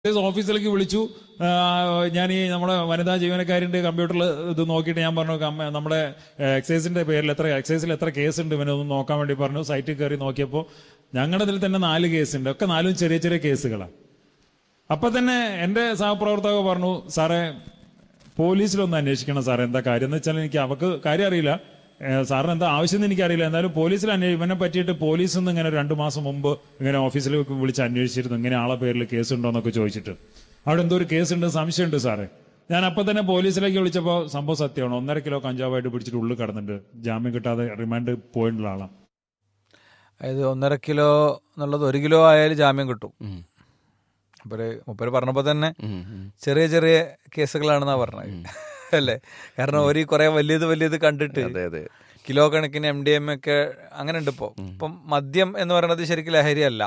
Excise ഓഫീസിലേക്ക് വിളിച്ചു ആ, ഞാൻ ഈ നമ്മുടെ വനിതാ ജീവനക്കാരിന്റെ കമ്പ്യൂട്ടറിൽ ഇത് നോക്കിയിട്ട് ഞാൻ പറഞ്ഞു കമ്മ- നമ്മുടെ എക്സൈസിന്റെ പേരിൽ എത്ര എക്സൈസിൽ എത്ര കേസ് ഉണ്ട് ഇവനെ ഒന്ന് നോക്കാൻ വേണ്ടി പറഞ്ഞു സൈറ്റിൽ കയറി നോക്കിയപ്പോൾ ഞങ്ങളുടെ ഇതിൽ തന്നെ നാല് കേസുണ്ട് ഒക്കെ നാലും ചെറിയ ചെറിയ കേസുകളാണ് അപ്പൊ തന്നെ എന്റെ സഹപ്രവർത്തക പറഞ്ഞു സാറേ പോലീസിലൊന്ന് അന്വേഷിക്കണം സാറേ എന്താ കാര്യം എന്ന് വെച്ചാൽ എനിക്ക് അവക്ക് കാര്യം അറിയില്ല ഏഹ് സാറിന് എന്താ ആവശ്യം എന്ന് എനിക്കറിയില്ല എന്തായാലും പോലീസിൽ അന്വേഷിക്കും ഇവനെ പറ്റിയിട്ട് പോലീസിൽ നിന്ന് ഇങ്ങനെ രണ്ടു മാസം മുമ്പ് ഇങ്ങനെ ഓഫീസിലേക്ക് വിളിച്ച് അന്വേഷിച്ചിരുന്നു ഇങ്ങനെ ആളെ പേരിൽ കേസ് ഉണ്ടോ എന്നൊക്കെ ചോദിച്ചിട്ട് അവിടെ എന്തോ ഒരു കേസ് ഉണ്ട് സംശയമുണ്ട് സാറേ ഞാൻ അപ്പൊ തന്നെ പോലീസിലേക്ക് വിളിച്ചപ്പോൾ സംഭവം സത്യമാണ് ഒന്നര കിലോ കഞ്ചാവായിട്ട് പിടിച്ചിട്ട് ഉള്ളിൽ കിടന്നിട്ട് ജാമ്യം കിട്ടാതെ റിമാൻഡ് പോയിട്ടുള്ള ആളാണ് അതായത് ഒന്നര കിലോ എന്നുള്ളത് ഒരു കിലോ ആയാലും ജാമ്യം കിട്ടും മുപ്പര് മുപ്പര് പറഞ്ഞപ്പോൾ തന്നെ ചെറിയ ചെറിയ കേസുകളാണെന്നാ പറഞ്ഞത് അല്ലേ കാരണം ഒരു കുറെ വലിയത് വലിയത് കണ്ടിട്ട് അതെ അതെ കിലോ കണക്കിന് എം ഡി എം ഒക്കെ അങ്ങനെ ഉണ്ട് ഇപ്പോ ഇപ്പം മദ്യം എന്ന് പറയുന്നത് ശരിക്കും ലഹരിയല്ല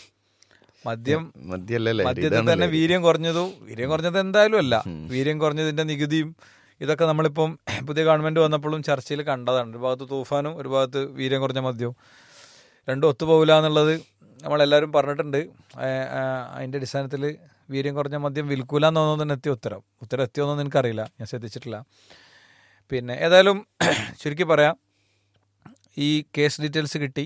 മദ്യം മദ്യല്ലേ മദ്യത്തിൽ തന്നെ വീര്യം കുറഞ്ഞതു വീര്യം കുറഞ്ഞത് എന്തായാലും അല്ല വീര്യം കുറഞ്ഞതിന്റെ നികുതിയും ഇതൊക്കെ നമ്മളിപ്പം പുതിയ ഗവൺമെന്റ് വന്നപ്പോഴും ചർച്ചയിൽ കണ്ടതാണ് ഒരു ഭാഗത്ത് തൂഫാനും ഒരു ഭാഗത്ത് വീര്യം കുറഞ്ഞ മദ്യവും രണ്ടും ഒത്തുപോകില്ല എന്നുള്ളത് നമ്മളെല്ലാവരും പറഞ്ഞിട്ടുണ്ട് ഏ- ആ, അതിന്റെ അടിസ്ഥാനത്തിൽ വീര്യം കുറഞ്ഞ മദ്യം വിൽക്കൂല എന്നൊന്നും തന്നെ എത്തിയ ഉത്തരം ഉത്തരം എത്തിയോന്നൊന്നും എനിക്കറിയില്ല ഞാൻ ശ്രദ്ധിച്ചിട്ടില്ല പിന്നെ ഏതായാലും ചുരുക്കി പറയാം ഈ കേസ് ഡീറ്റെയിൽസ് കിട്ടി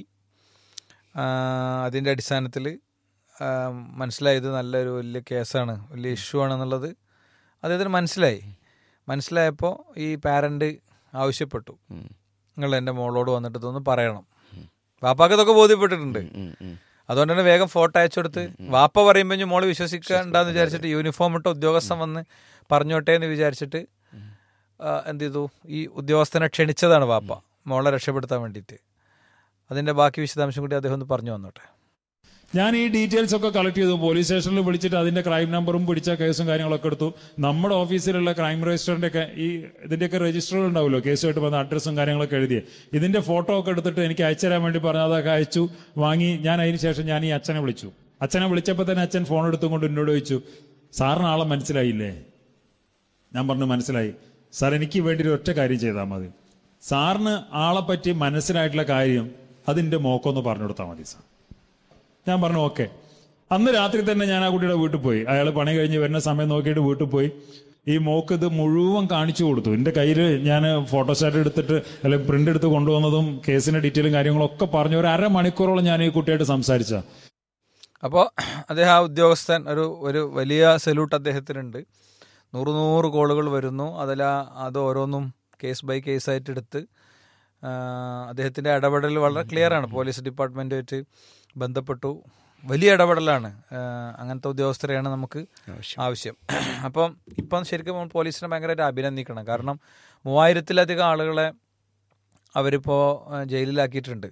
ആ, അതിൻ്റെ അടിസ്ഥാനത്തിൽ മനസ്സിലായത് നല്ലൊരു വലിയ കേസാണ് വലിയ ഇഷ്യൂ ആണെന്നുള്ളത് അദ്ദേഹത്തിന് മനസ്സിലായി മനസ്സിലായപ്പോൾ ഈ പാരൻ്റ് ആവശ്യപ്പെട്ടു നിങ്ങൾ എൻ്റെ മോളോട് വന്നിട്ട് ഇതൊന്ന് പറയണം വാപ്പാക്ക് ഇതൊക്കെ ബോധ്യപ്പെട്ടിട്ടുണ്ട് അതുകൊണ്ട് തന്നെ വേഗം ഫോട്ടോ അയച്ചു കൊടുത്ത് വാപ്പ പറയുമ്പോൾ ഇനി മോള് വിശ്വസിക്കണ്ടെന്ന് വിചാരിച്ചിട്ട് യൂണിഫോം ഇട്ട ഉദ്യോഗസ്ഥൻ വന്ന് പറഞ്ഞോട്ടെ എന്ന് വിചാരിച്ചിട്ട് ആ, എന്ത് ചെയ്തു ഈ ഉദ്യോഗസ്ഥനെ ക്ഷണിച്ചതാണ് വാപ്പ മോളെ രക്ഷപ്പെടുത്താൻ വേണ്ടിയിട്ട് അതിന്റെ ബാക്കി വിശദാംശം കൂടി അദ്ദേഹം ഒന്ന് പറഞ്ഞു വന്നോട്ടെ ഞാൻ ഈ ഡീറ്റെയിൽസ് ഒക്കെ കളക്ട് ചെയ്തു പോലീസ് സ്റ്റേഷനിൽ വിളിച്ചിട്ട് അതിന്റെ ക്രൈം നമ്പറും പിടിച്ച കേസും കാര്യങ്ങളൊക്കെ എടുത്തു നമ്മുടെ ഓഫീസിലുള്ള ക്രൈം രജിസ്റ്ററിന്റെ ഒക്കെ ഈ ഇതിന്റെയൊക്കെ രജിസ്റ്ററുകൾ ഉണ്ടാവുമല്ലോ കേസുമായിട്ട് വന്ന അഡ്രസ്സും കാര്യങ്ങളൊക്കെ എഴുതി ഇതിന്റെ ഫോട്ടോ ഒക്കെ എടുത്തിട്ട് എനിക്ക് അയച്ചു തരാൻ വേണ്ടി പറഞ്ഞു അതൊക്കെ അയച്ചു വാങ്ങി ഞാൻ അതിന് ശേഷം ഞാൻ ഈ അച്ഛനെ വിളിച്ചു അച്ഛനെ വിളിച്ചപ്പോൾ തന്നെ അച്ഛൻ ഫോൺ എടുത്തുകൊണ്ട് എന്നോട് ചോദിച്ചു സാറിന് ആളെ മനസ്സിലായില്ലേ ഞാൻ പറഞ്ഞു മനസ്സിലായി സാർ എനിക്ക് വേണ്ടി ഒരു ഒറ്റ കാര്യം ചെയ്താൽ മതി സാറിന് ആളെ പറ്റി മനസ്സിലായിട്ടുള്ള കാര്യം അതിന്റെ മോക്കൊന്ന് പറഞ്ഞു കൊടുത്താൽ മതി സാർ ഞാൻ പറഞ്ഞു ഓക്കെ അന്ന് രാത്രി തന്നെ ഞാൻ ആ കുട്ടിയുടെ വീട്ടിൽ പോയി അയാൾ പണി കഴിഞ്ഞ് വരുന്ന സമയം നോക്കിയിട്ട് വീട്ടിൽ പോയി ഈ മോക്ക് ഇത് മുഴുവൻ കാണിച്ചു കൊടുത്തു എൻ്റെ കയ്യിൽ ഞാൻ ഫോട്ടോസ്റ്റാറ്റ് എടുത്തിട്ട് അല്ലെങ്കിൽ പ്രിന്റ് എടുത്ത് കൊണ്ടുവന്നതും കേസിന്റെ ഡീറ്റെയിലും കാര്യങ്ങളും ഒക്കെ പറഞ്ഞു ഒരു അരമണിക്കൂറോളം ഞാൻ ഈ കുട്ടിയായിട്ട് സംസാരിച്ച അപ്പോൾ അദ്ദേഹം ആ ഉദ്യോഗസ്ഥൻ ഒരു ഒരു വലിയ സല്യൂട്ട് അദ്ദേഹത്തിനുണ്ട് നൂറ് നൂറ് കോളുകൾ വരുന്നു അതിൽ അത് ഓരോന്നും കേസ് ബൈ കേസ് ആയിട്ട് എടുത്ത് ആ, അദ്ദേഹത്തിന്റെ ഇടപെടൽ വളരെ ക്ലിയർ ആണ് പോലീസ് ഡിപ്പാർട്ട്മെന്റുമായിട്ട് ബന്ധപ്പെട്ടു വലിയ ഇടപെടലാണ് ആ, അങ്ങനത്തെ ഉദ്യോഗസ്ഥരെയാണ് നമുക്ക് ആവശ്യം അപ്പം ഇപ്പം ശരിക്കും നമ്മൾ പോലീസിനെ ഭയങ്കരമായിട്ട് അഭിനന്ദിക്കണം കാരണം മൂവായിരത്തിലധികം ആളുകളെ അവരിപ്പോൾ ജയിലിലാക്കിയിട്ടുണ്ട്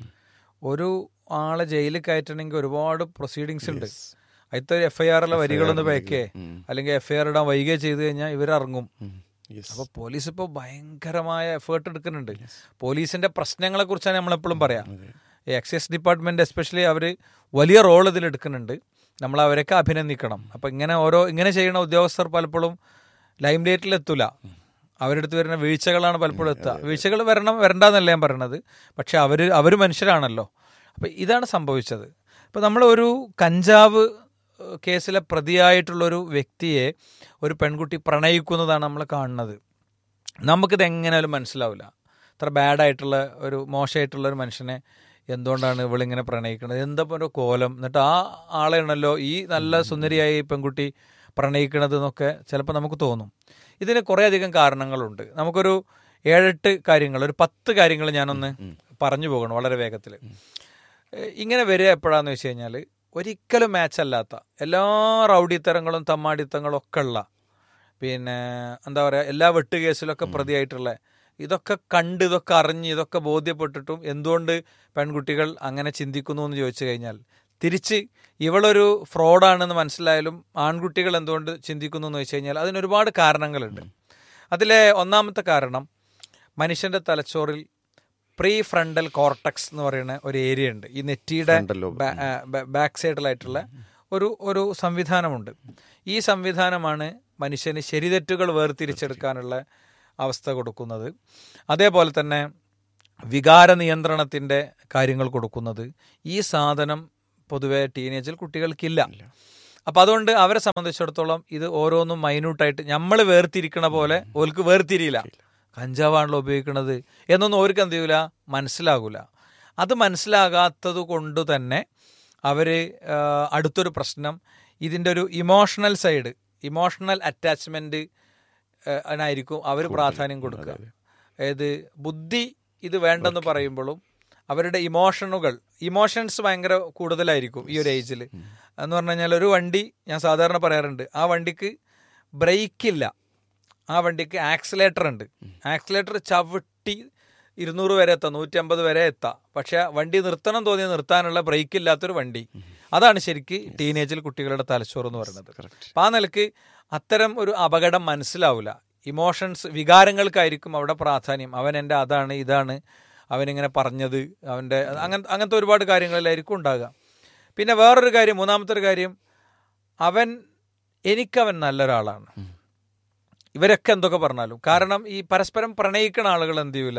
ഒരു ആളെ ജയിലിൽ കയറ്റണമെങ്കിൽ ഒരുപാട് പ്രൊസീഡിങ്സ് ഉണ്ട് അതിലത്തെ എഫ് ഐ ആറിലെ വരികളൊന്ന് വെക്കേ അല്ലെങ്കിൽ എഫ് ഐ ആർ ഇടാൻ വൈകിയ ചെയ്ത് കഴിഞ്ഞാൽ ഇവരിറങ്ങും അപ്പൊ പോലീസ് ഇപ്പോൾ ഭയങ്കരമായ എഫേർട്ട് എടുക്കുന്നുണ്ട് പോലീസിന്റെ പ്രശ്നങ്ങളെ കുറിച്ചാണ് നമ്മളെപ്പോഴും പറയാം ഈ എക്സൈസ് ഡിപ്പാർട്ട്മെന്റ് എസ്പെഷ്യലി അവർ വലിയ റോൾ ഇതിൽ എടുക്കുന്നുണ്ട് നമ്മൾ അവരൊക്കെ അഭിനന്ദിക്കണം അപ്പൊ ഇങ്ങനെ ഓരോ ഇങ്ങനെ ചെയ്യുന്ന ഉദ്യോഗസ്ഥർ പലപ്പോഴും ലൈം ലൈറ്റിൽ എത്തൂല അവരുടെ അടുത്ത് വരുന്ന വീഴ്ചകളാണ് പലപ്പോഴും എത്തുക വീഴ്ചകൾ വരണം വരണ്ടെന്നല്ല ഞാൻ പറയണത് പക്ഷെ അവര് അവര് മനുഷ്യരാണല്ലോ അപ്പൊ ഇതാണ് സംഭവിച്ചത് ഇപ്പൊ നമ്മൾ ഒരു കഞ്ചാവ് ഏഹ്, കേസിലെ പ്രതിയായിട്ടുള്ള ഒരു വ്യക്തിയെ ഒരു പെൺകുട്ടി പ്രണയിക്കുന്നതാണ് നമ്മൾ കാണുന്നത് നമുക്കിത് എങ്ങനെയാലും മനസ്സിലാവില്ല അത്ര ബാഡായിട്ടുള്ള ഒരു മോശമായിട്ടുള്ള ഒരു മനുഷ്യനെ എന്തുകൊണ്ടാണ് ഇവളിങ്ങനെ പ്രണയിക്കുന്നത് എന്താ ഇപ്പൊ ഒരു കോലം എന്നിട്ട് ആ ആളെയാണല്ലോ ഈ നല്ല സുന്ദരിയായ ഈ പെൺകുട്ടി പ്രണയിക്കണത് എന്നൊക്കെ ചിലപ്പോൾ നമുക്ക് തോന്നും ഇതിന് കുറേയധികം കാരണങ്ങളുണ്ട് നമുക്കൊരു ഏഴെട്ട് കാര്യങ്ങൾ ഒരു പത്ത് കാര്യങ്ങൾ ഞാനൊന്ന് പറഞ്ഞു പോകണം വളരെ വേഗത്തിൽ ഇങ്ങനെ വരിക എപ്പോഴാന്ന് വെച്ച് കഴിഞ്ഞാൽ ഒരിക്കലും മാച്ച് അല്ലാത്ത എല്ലാ റൗഡിത്തരങ്ങളും തമ്മാടിത്തങ്ങളും ഒക്കെ ഉള്ള പിന്നെ എന്താ പറയുക എല്ലാ വെട്ട് കേസിലൊക്കെ പ്രതിയായിട്ടുള്ള ഇതൊക്കെ കണ്ട് ഇതൊക്കെ അറിഞ്ഞ് ഇതൊക്കെ ബോധ്യപ്പെട്ടിട്ടും എന്തുകൊണ്ട് പെൺകുട്ടികൾ അങ്ങനെ ചിന്തിക്കുന്നു എന്ന് ചോദിച്ചു കഴിഞ്ഞാൽ തിരിച്ച് ഇവളൊരു ഫ്രോഡാണെന്ന് മനസ്സിലായാലും ആൺകുട്ടികൾ എന്തുകൊണ്ട് ചിന്തിക്കുന്നു എന്ന് വെച്ച് കഴിഞ്ഞാൽ അതിന് ഒരുപാട് കാരണങ്ങളുണ്ട് അതിലെ ഒന്നാമത്തെ കാരണം മനുഷ്യന്റെ തലച്ചോറിൽ പ്രീ ഫ്രണ്ടൽ കോർട്ടക്സ് എന്ന് പറയുന്ന ഒരു ഏരിയ ഉണ്ട് ഈ നെറ്റിയുടെ Frontal lobe. ബാക്ക് സൈഡിലായിട്ടുള്ള ഒരു ഒരു സംവിധാനമുണ്ട് ഈ സംവിധാനമാണ് മനുഷ്യന് ശരിതെറ്റുകൾ വേർതിരിച്ചെടുക്കാനുള്ള അവസ്ഥ കൊടുക്കുന്നത് അതേപോലെ തന്നെ വികാര നിയന്ത്രണത്തിൻ്റെ കാര്യങ്ങൾ കൊടുക്കുന്നത് ഈ സാധനം പൊതുവെ ടീനേജിൽ കുട്ടികൾക്കില്ല അപ്പം അതുകൊണ്ട് അവരെ സംബന്ധിച്ചിടത്തോളം ഇത് ഓരോന്നും മൈന്യൂട്ടായിട്ട് നമ്മൾ വേർതിരിക്കണ പോലെ ഓർക്ക് വേർതിരിയില്ല കഞ്ചാവാണല്ലോ ഉപയോഗിക്കുന്നത് എന്നൊന്നും ഓർക്ക് എന്ത് ചെയ്യൂല മനസ്സിലാകൂല അത് മനസ്സിലാകാത്തത് കൊണ്ട് തന്നെ അവർ അടുത്തൊരു പ്രശ്നം ഇതിൻ്റെ ഒരു ഇമോഷണൽ സൈഡ് ഇമോഷണൽ അറ്റാച്ച്മെൻറ്റ് ആയിരിക്കും അവർ പ്രാധാന്യം കൊടുക്കുക അതായത് ബുദ്ധി ഇത് വേണ്ടെന്ന് പറയുമ്പോഴും അവരുടെ ഇമോഷനുകൾ ഇമോഷൻസ് ഭയങ്കര കൂടുതലായിരിക്കും ഈ ഒരു ഏജിൽ എന്ന് പറഞ്ഞു കഴിഞ്ഞാൽ ഒരു വണ്ടി ഞാൻ സാധാരണ പറയാറുണ്ട് ആ വണ്ടിക്ക് ബ്രേക്ക് ഇല്ല ആ വണ്ടിക്ക് ആക്സിലേറ്റർ ഉണ്ട് ആക്സിലേറ്റർ ചവിട്ടി ഇരുന്നൂറ് വരെ എത്താം നൂറ്റമ്പത് വരെ എത്താം പക്ഷെ വണ്ടി നിർത്തണം തോന്നിയ നിർത്താനുള്ള ബ്രേക്ക് ഇല്ലാത്തൊരു വണ്ടി അതാണ് ശരിക്ക് ടീനേജിൽ കുട്ടികളുടെ തലച്ചോറ് എന്ന് പറയുന്നത് അപ്പം ആ നിലക്ക് അത്തരം ഒരു അപകടം മനസ്സിലാവില്ല ഇമോഷൻസ് വികാരങ്ങൾക്കായിരിക്കും അവിടെ പ്രാധാന്യം അവൻ എൻ്റെ അതാണ് ഇതാണ് അവനിങ്ങനെ പറഞ്ഞത് അവൻ്റെ അങ്ങനെ അങ്ങനത്തെ ഒരുപാട് കാര്യങ്ങളിലായിരിക്കും ഉണ്ടാകുക പിന്നെ വേറൊരു കാര്യം മൂന്നാമത്തെ ഒരു കാര്യം അവൻ എനിക്കവൻ നല്ലൊരാളാണ് ഇവരൊക്കെ എന്തൊക്കെ പറഞ്ഞാലും കാരണം ഈ പരസ്പരം പ്രണയിക്കുന്ന ആളുകൾ എന്ത് ചെയ്യൂല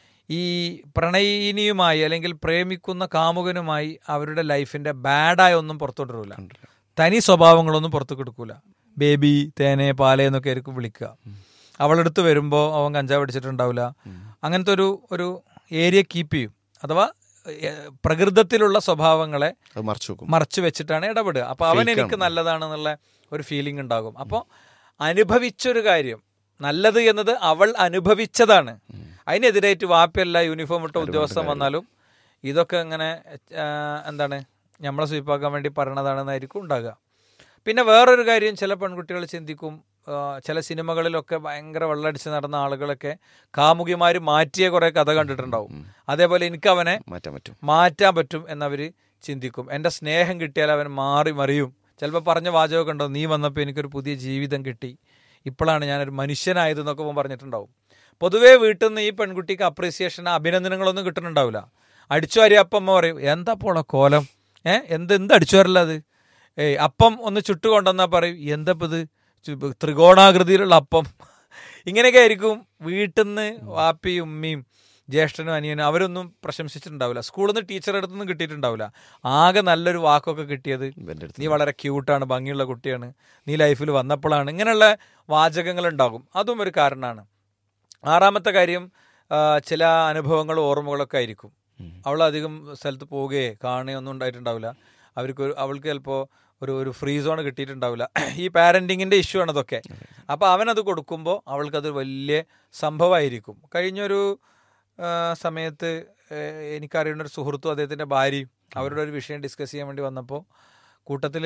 ഈ പ്രണയിനിയുമായി അല്ലെങ്കിൽ പ്രേമിക്കുന്ന കാമുകനുമായി അവരുടെ ലൈഫിന്റെ ബാഡായ ഒന്നും പുറത്തോട്ടിരില്ല തനി സ്വഭാവങ്ങളൊന്നും പുറത്തു കൊടുക്കൂല ബേബി തേനെ പാലേ എന്നൊക്കെ ആയിരിക്കും വിളിക്കുക അവളെടുത്ത് വരുമ്പോൾ അവൻ കഞ്ചാവ് അടിച്ചിട്ടുണ്ടാവില്ല അങ്ങനത്തെ ഒരു ഒരു ഏരിയ കീപ്പ് ചെയ്യും അഥവാ ഏഹ്, പ്രകൃതത്തിലുള്ള സ്വഭാവങ്ങളെ അത് മറച്ചു വെക്കും മറച്ചു വെച്ചിട്ടാണ് ഇടപെടുക അപ്പൊ അവൻ എനിക്ക് നല്ലതാണെന്നുള്ള ഒരു ഫീലിംഗ് ഉണ്ടാകും അപ്പോൾ അനുഭവിച്ചൊരു കാര്യം നല്ലത് എന്നത് അവൾ അനുഭവിച്ചതാണ് അതിനെതിരായിട്ട് വാപ്പയല്ല യൂണിഫോം ഇട്ട ഉദ്യോഗസ്ഥൻ വന്നാലും ഇതൊക്കെ ഇങ്ങനെ ആ, എന്താണ് നമ്മളെ സ്വീപ്പാക്കാൻ വേണ്ടി പറയണതാണെന്നായിരിക്കും ഉണ്ടാകുക പിന്നെ വേറൊരു കാര്യം ചില പെൺകുട്ടികൾ ചിന്തിക്കും ആ, ചില സിനിമകളിലൊക്കെ ഭയങ്കര വെള്ളടിച്ച് നടന്ന ആളുകളൊക്കെ കാമുകിമാർ മാറ്റിയ കുറെ കഥ കണ്ടിട്ടുണ്ടാവും അതേപോലെ എനിക്ക് അവനെ മാറ്റാൻ പറ്റും മാറ്റാൻ പറ്റും എന്നവർ ചിന്തിക്കും എൻ്റെ സ്നേഹം കിട്ടിയാൽ അവൻ മാറി മറിയും ചിലപ്പോൾ പറഞ്ഞ വാചകമൊക്കെ ഉണ്ടോ നീ വന്നപ്പോൾ എനിക്കൊരു പുതിയ ജീവിതം കിട്ടി ഇപ്പോഴാണ് ഞാനൊരു മനുഷ്യനായതെന്നൊക്കെ അവൻ പറഞ്ഞിട്ടുണ്ടാവും പൊതുവേ വീട്ടിൽ നിന്ന് ഈ പെൺകുട്ടിക്ക് അപ്രീസിയേഷൻ അഭിനന്ദനങ്ങളൊന്നും കിട്ടുന്നുണ്ടാവില്ല അടിച്ചു വാരി അപ്പം അമ്മ പറയും എന്താ പോളെ കോലം ഏ എന്ത് എന്ത് അടിച്ചു വരല്ല അത് ഏയ് അപ്പം ഒന്ന് ചുട്ടു കൊണ്ടുവന്നാ പറയും എന്താ ഇപ്പൊ ഇത് ചു- ത്രികോണാകൃതിയിലുള്ള അപ്പം ഇങ്ങനെയൊക്കെ ആയിരിക്കും വീട്ടിൽ നിന്ന് വാപ്പിയും ഉമ്മയും ജ്യേഷ്ഠനും അനിയനും അവരൊന്നും പ്രശംസിച്ചിട്ടുണ്ടാവില്ല സ്കൂളിൽ നിന്ന് ടീച്ചറുടെ അടുത്തൊന്നും കിട്ടിയിട്ടുണ്ടാവില്ല ആകെ നല്ലൊരു വാക്കൊക്കെ കിട്ടിയത് ഇവന്റെ അടുത്ത് നീ വളരെ ക്യൂട്ടാണ് ഭംഗിയുള്ള കുട്ടിയാണ് നീ ലൈഫിൽ വന്നപ്പോഴാണ് ഇങ്ങനെയുള്ള വാചകങ്ങൾ ഉണ്ടാകും അതും ഒരു കാരണമാണ് ആറാമത്തെ കാര്യം ആ, ചില അനുഭവങ്ങളും ഓർമ്മകളൊക്കെ ആയിരിക്കും അവൾ അധികം സ്ഥലത്ത് പോവുകയോ കാണുകയോ ഒന്നും ഉണ്ടായിട്ടുണ്ടാവില്ല അവർക്ക് ഒരു- അവൾക്ക് ചിലപ്പോൾ ഒരു ഒരു ഫ്രീ സോൺ കിട്ടിയിട്ടുണ്ടാവില്ല ഈ പാരന്റിങ്ങിന്റെ ഇഷ്യൂ ആണ് അതൊക്കെ അപ്പോൾ അവനത് കൊടുക്കുമ്പോൾ അവൾക്കത് വലിയ സംഭവമായിരിക്കും കഴിഞ്ഞൊരു ആ, സമയത്ത് ഏഹ്, എനിക്കറിയുന്ന ഒരു സുഹൃത്തും അദ്ദേഹത്തിന്റെ ഭാര്യയും അവരുടെ ഒരു വിഷയം ഡിസ്കസ് ചെയ്യാൻ വേണ്ടി വന്നപ്പോൾ കൂട്ടത്തിൽ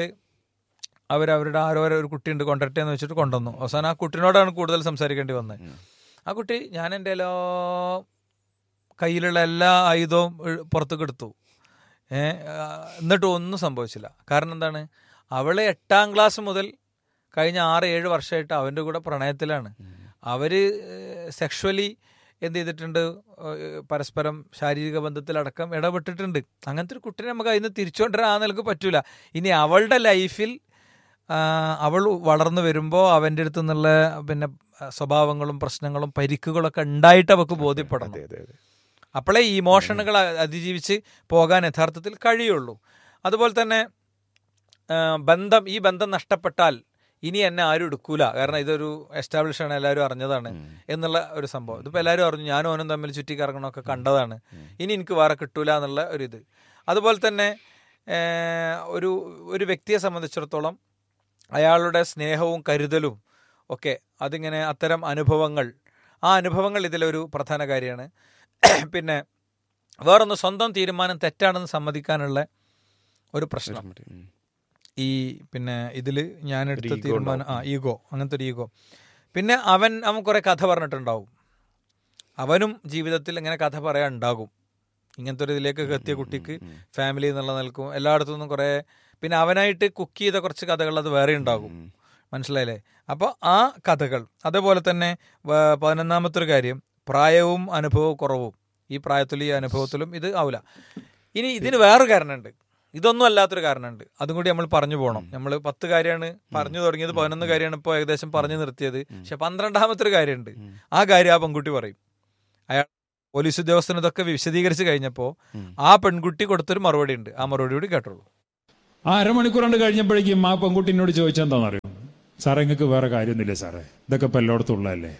അവർ അവരുടെ ആരോ ഒരു കുട്ടിയുണ്ട് കൊണ്ടുവരട്ടെ എന്ന് വെച്ചിട്ട് കൊണ്ടുവന്നു അവസാനം ആ കുട്ടിനോടാണ് കൂടുതൽ സംസാരിക്കേണ്ടി വന്നത് ആ കുട്ടി ഞാൻ എൻ്റെ എല്ലാ കയ്യിലുള്ള എല്ലാ ആയുധവും എ- പുറത്തേക്ക് എടുത്തു ഏ ആ, എന്നിട്ട് ഒന്നും സംഭവിച്ചില്ല കാരണം എന്താണ് അവള് എട്ടാം ക്ലാസ് മുതൽ കഴിഞ്ഞ ആറ് ഏഴ് വർഷമായിട്ട് അവൻ്റെ കൂടെ പ്രണയത്തിലാണ് അവര് സെക്ഷുവലി എന്ത് ചെയ്തിട്ടുണ്ട് ഏഹ് പരസ്പരം ശാരീരിക ബന്ധത്തിലടക്കം ഇടപെട്ടിട്ടുണ്ട് അങ്ങനത്തെ ഒരു കുട്ടിനെ നമുക്ക് അതിന് തിരിച്ചുകൊണ്ടുവരാൻ ആ നിലക്ക് പറ്റൂല ഇനി അവളുടെ ലൈഫിൽ ആ, അവൾ വളർന്നു വരുമ്പോൾ അവൻ്റെ അടുത്ത് നിന്നുള്ള പിന്നെ ആ, സ്വഭാവങ്ങളും പ്രശ്നങ്ങളും പരിക്കുകളൊക്കെ ഉണ്ടായിട്ട് അവൾക്ക് ബോധ്യപ്പെടണം അതെ അതെ അതെ അപ്പോഴേ ഈ ഇമോഷനുകൾ അതിജീവിച്ച് പോകാൻ യഥാർത്ഥത്തിൽ കഴിയുള്ളൂ അതുപോലെ തന്നെ ആ, ബന്ധം ഈ ബന്ധം നഷ്ടപ്പെട്ടാൽ ഇനി എന്നെ ആരും എടുക്കൂല കാരണം ഇതൊരു എസ്റ്റാബ്ലിഷ് ആണ് എല്ലാവരും അറിഞ്ഞതാണ് എന്നുള്ള ഒരു സംഭവം ഇതിപ്പോൾ എല്ലാവരും അറിഞ്ഞു ഞാനും ഓനും തമ്മിൽ ചുറ്റി കറങ്ങണമൊക്കെ കണ്ടതാണ് ഇനി എനിക്ക് വേറെ കിട്ടൂല എന്നുള്ള ഒരു ഇത് അതുപോലെ തന്നെ ഏ, ഒരു ഒരു വ്യക്തിയെ സംബന്ധിച്ചിടത്തോളം അയാളുടെ സ്നേഹവും കരുതലും ഒക്കെ അതിങ്ങനെ അത്തരം അനുഭവങ്ങൾ ആ അനുഭവങ്ങൾ ഇതിലൊരു പ്രധാന കാര്യമാണ് പിന്നെ വേറൊന്ന് സ്വന്തം തീരുമാനം തെറ്റാണെന്ന് സമ്മതിക്കാനുള്ള ഒരു പ്രശ്നം ഉം. ഈ പിന്നെ ഇതിൽ ഞാൻ എടുത്ത ego തീരുമാനം ആ ഈഗോ അങ്ങനത്തെ ഒരു ഈഗോ പിന്നെ അവൻ അവൻ കുറെ കഥ പറഞ്ഞിട്ടുണ്ടാവും അവനും ജീവിതത്തിൽ ഇങ്ങനെ കഥ പറയാൻ ഉണ്ടാകും ഇങ്ങനത്തെ ഒരു ഇതിലേക്കൊക്കെ എത്തിയ കുട്ടിക്ക് ഫാമിലി എന്നുള്ള നിൽക്കും എല്ലായിടത്തു നിന്നും കുറെ പിന്നെ അവനായിട്ട് കുക്ക് ചെയ്ത കുറച്ച് കഥകൾ അത് വേറെ ഉണ്ടാകും മനസ്സിലായില്ലേ അപ്പോൾ ആ കഥകൾ അതേപോലെ തന്നെ വ- പതിനൊന്നാമത്തെ ഒരു കാര്യം പ്രായവും അനുഭവവും കുറവും ഈ പ്രായത്തിലും ഈ അനുഭവത്തിലും ഇത് ആവില്ല ഇനി ഇതിന് വേറൊരു കാരണമുണ്ട് ഇതൊന്നും അല്ലാത്തൊരു കാരണമുണ്ട് അതും കൂടി നമ്മൾ പറഞ്ഞു പോകണം നമ്മൾ പത്ത് കാര്യമാണ് പറഞ്ഞു തുടങ്ങിയത് പതിനൊന്ന് കാര്യമാണ് ഇപ്പോൾ ഏകദേശം പറഞ്ഞു നിർത്തിയത് പക്ഷെ പന്ത്രണ്ടാമത്തെ ഒരു കാര്യമുണ്ട് ആ കാര്യം ആ പെൺകുട്ടി പറയും അയാൾ പോലീസ് ഉദ്യോഗസ്ഥന് ഇതൊക്കെ വിശദീകരിച്ച് കഴിഞ്ഞപ്പോൾ ആ പെൺകുട്ടി കൊടുത്തൊരു മറുപടി ഉണ്ട് ആ മറുപടി കൂടി കേട്ടോളൂ ആ അരമണിക്കൂർ കൊണ്ട് കഴിഞ്ഞപ്പോഴേക്കും ആ പെൺകുട്ടി എന്നോട് ചോദിച്ചെന്താണെന്ന് അറിയോ സാറേ നിങ്ങൾക്ക് വേറെ കാര്യമൊന്നുമില്ല സാറേ ഇതൊക്കെ ഇപ്പം എല്ലായിടത്തും ഉള്ളതല്ലേ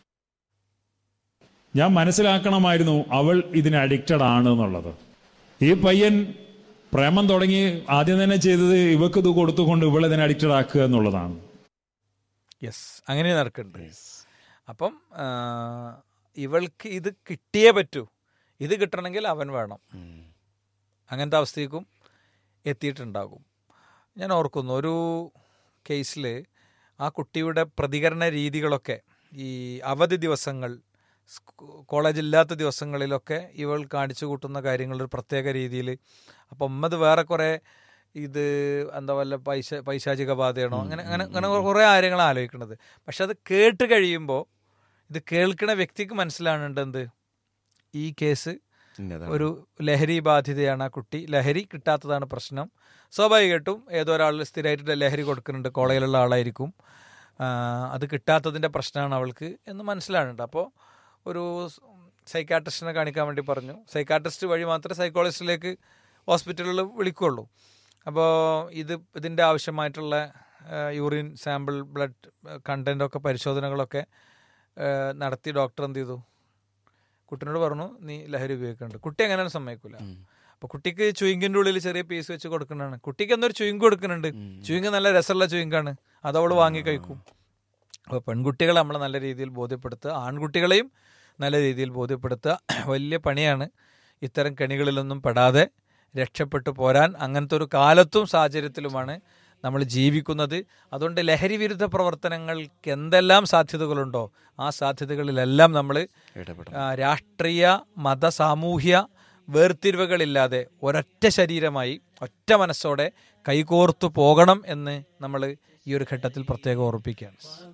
ഞാൻ മനസ്സിലാക്കണമായിരുന്നു അവൾ ഇതിന് അഡിക്റ്റഡ് ആണ് എന്നുള്ളത് ഈ പയ്യൻ പ്രേമം തുടങ്ങി ആദ്യം തന്നെ ചെയ്തത് ഇവക്ക് ഇത് കൊടുത്തുകൊണ്ട് ഇവളെ ഇതിന് അഡിക്റ്റഡ് ആക്കുക എന്നുള്ളതാണ് യെസ് അങ്ങനെ നടക്കുന്നുണ്ട് അപ്പം ആ, ഇവൾക്ക് ഇത് കിട്ടിയേ പറ്റൂ ഇത് കിട്ടണമെങ്കിൽ അവൻ വേണം അങ്ങനത്തെ അവസ്ഥയ്ക്കും എത്തിയിട്ടുണ്ടാകും ഞാൻ ഓർക്കുന്നു ഒരു കേസിൽ ആ കുട്ടിയുടെ പ്രതികരണ രീതികളൊക്കെ ഈ അവധി ദിവസങ്ങൾ സ്കൂ- കോളേജ് ഇല്ലാത്ത ദിവസങ്ങളിലൊക്കെ ഇവൾ കാണിച്ചു കൂട്ടുന്ന കാര്യങ്ങൾ ഒരു പ്രത്യേക രീതിയിൽ അപ്പം ഉമ്മത് വേറെ കുറേ ഇത് എന്താ വല്ല പൈസ പൈശാചിക ബാധയാണോ അങ്ങനെ അങ്ങനെ അങ്ങനെ കുറേ കാര്യങ്ങൾ ആലോചിക്കുന്നത് പക്ഷെ അത് കേട്ട് കഴിയുമ്പോൾ ഇത് കേൾക്കുന്ന വ്യക്തിക്ക് മനസ്സിലാകുന്നുണ്ട് എന്ത് ഈ കേസ് ഒരു ലഹരി ബാധിതയാണ് ആ കുട്ടി ലഹരി കിട്ടാത്തതാണ് പ്രശ്നം സ്വാഭാവികമായിട്ടും ഏതോ ഒരാൾ സ്ഥിരമായിട്ട് ലഹരി കൊടുക്കുന്നുണ്ട് കോളേജിലുള്ള ആളായിരിക്കും ആ, അത് കിട്ടാത്തതിൻ്റെ പ്രശ്നമാണ് അവൾക്ക് എന്ന് മനസ്സിലാകുന്നുണ്ട് അപ്പോൾ ഒരു സൈക്കാട്രിസ്റ്റിനെ കാണിക്കാൻ വേണ്ടി പറഞ്ഞു സൈക്കാട്രിസ്റ്റ് വഴി മാത്രമേ സൈക്കോളജിസ്റ്റിലേക്ക് ഹോസ്പിറ്റലിൽ വിളിക്കുകയുള്ളൂ അപ്പോൾ ഇത് ഇതിൻ്റെ ആവശ്യമായിട്ടുള്ള യൂറിൻ സാമ്പിൾ ബ്ലഡ് കണ്ടൻറ്റൊക്കെ പരിശോധനകളൊക്കെ ആ, നടത്തി ഡോക്ടർ എന്ത് ചെയ്തു കുട്ടീനോട് പറഞ്ഞു നീ ലഹരി ഉപയോഗിക്കുന്നുണ്ട് കുട്ടി അങ്ങനെ സമ്മതിക്കൂല അപ്പൊ കുട്ടിക്ക് ചുയിങ്കിന്റെ ഉള്ളിൽ ചെറിയ പീസ് വെച്ച് കൊടുക്കുന്നതാണ് കുട്ടിക്ക് എന്നൊരു ചുയിങ്ക് കൊടുക്കുന്നുണ്ട് ചുയിങ്ക് നല്ല രസമുള്ള ചുയിങ്കാണ് അത് അവള് വാങ്ങി കഴിക്കും അപ്പോൾ പെൺകുട്ടികളെ നമ്മൾ നല്ല രീതിയിൽ ബോധ്യപ്പെടുത്തുക ആൺകുട്ടികളെയും നല്ല രീതിയിൽ ബോധ്യപ്പെടുത്തുക വലിയ പണിയാണ് ഇത്തരം കെണികളിലൊന്നും പെടാതെ രക്ഷപ്പെട്ടു പോരാൻ അങ്ങനത്തെ ഒരു കാലത്തും സാഹചര്യത്തിലുമാണ് നമ്മൾ ജീവിക്കുന്നത് അതുകൊണ്ട് ലഹരി വിരുദ്ധ പ്രവർത്തനങ്ങൾക്ക് എന്തെല്ലാം സാധ്യതകളുണ്ടോ ആ സാധ്യതകളിലെല്ലാം നമ്മൾ ഇടപെടണം ആ, രാഷ്ട്രീയ മത സാമൂഹ്യ വേർതിരിവുകളില്ലാതെ ഒരൊറ്റ ശരീരമായി ഒറ്റ മനസ്സോടെ കൈകോർത്തു പോകണം എന്ന് നമ്മൾ ഈ ഒരു ഘട്ടത്തിൽ പ്രത്യേകം ഓർപ്പിക്കുകയാണ്